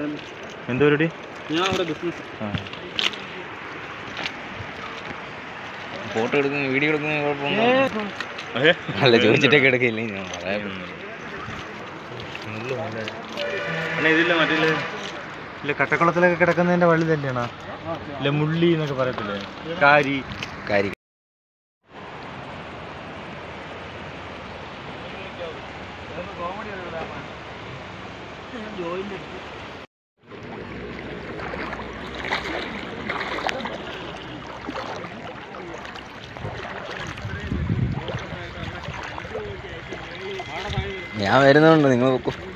എന്ത് പരിപാടി ഞാൻ അവിടെ ബിസിനസ് ഫോട്ടോ എടുക്കുന്ന വീഡിയോ എടുക്കുന്ന കുഴപ്പമൊന്നും അല്ല ചോദിച്ചിട്ടൊക്കെ എടുക്കില്ലേ ഞാൻ പറയാം അല്ല ഇതില്ല മറ്റേ ഇല്ല കട്ടക്കുളത്തിലൊക്കെ കിടക്കുന്നതിന്റെ വള്ളി തന്നെയാണോ ഇല്ല മുള്ളി എന്നൊക്കെ പറയത്തില്ലേ കാരി കാര്യം ഞാൻ വരുന്നുണ്ട് നിങ്ങൾ പൊക്കോ